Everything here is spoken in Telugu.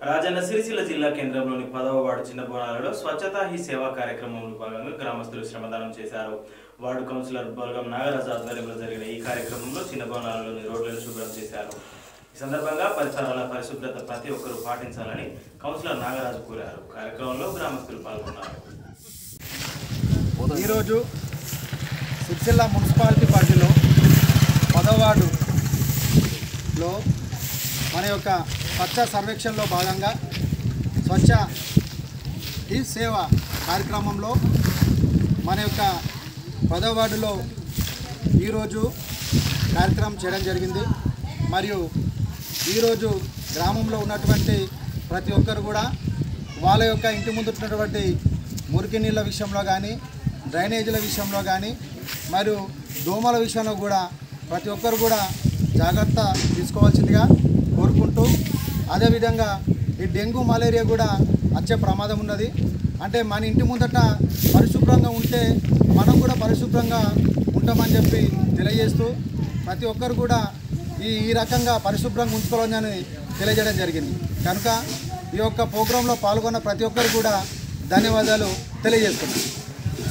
రాజన్న సిరిసిల్ల జిల్లా కేంద్రంలోని పదవ వార్డు చిన్న బోనాలలో స్వచ్ఛతా హీ సేవా కార్యక్రమంలో భాగంగా గ్రామస్తులు శ్రమదానం చేశారు వార్డు కౌన్సిలర్ బలగం నాగరాజు ఆధ్వర్యంలో జరిగిన ఈ కార్యక్రమంలో చిన్న బోనాలలోని రోడ్లను శుభ్రం చేశారు ఈ సందర్భంగా పరిసరాల పరిశుభ్రత ప్రతి ఒక్కరూ పాటించాలని కౌన్సిలర్ నాగరాజు కోరారు కార్యక్రమంలో గ్రామస్తులు పాల్గొన్నారు ఈరోజు సిరిసిల్ల మున్సిపాలిటీ పరిధిలో పదవార్డులో మన యొక్క స్వచ్ఛ సర్వేక్షణలో భాగంగా స్వచ్ఛ ఈ సేవ కార్యక్రమంలో మన యొక్క పదవార్డులో ఈరోజు కార్యక్రమం చేయడం జరిగింది మరియు ఈరోజు గ్రామంలో ఉన్నటువంటి ప్రతి ఒక్కరు కూడా వాళ్ళ యొక్క ఇంటి ముందు ఉన్నటువంటి మురికి నీళ్ళ విషయంలో కానీ డ్రైనేజీల విషయంలో కానీ మరియు దోమల విషయంలో కూడా ప్రతి ఒక్కరు కూడా జాగ్రత్త తీసుకోవాల్సిందిగా కోరుకుంటూ అదేవిధంగా ఈ డెంగ్యూ మలేరియా కూడా వచ్చే ప్రమాదం ఉన్నది అంటే మన ఇంటి ముందట పరిశుభ్రంగా ఉంటే మనం కూడా పరిశుభ్రంగా ఉంటామని చెప్పి తెలియజేస్తూ ప్రతి ఒక్కరు కూడా ఈ ఈ రకంగా పరిశుభ్రంగా ఉంచుకోవాలని తెలియజేయడం జరిగింది కనుక ఈ యొక్క ప్రోగ్రాంలో పాల్గొన్న ప్రతి ఒక్కరు కూడా ధన్యవాదాలు తెలియజేస్తున్నాను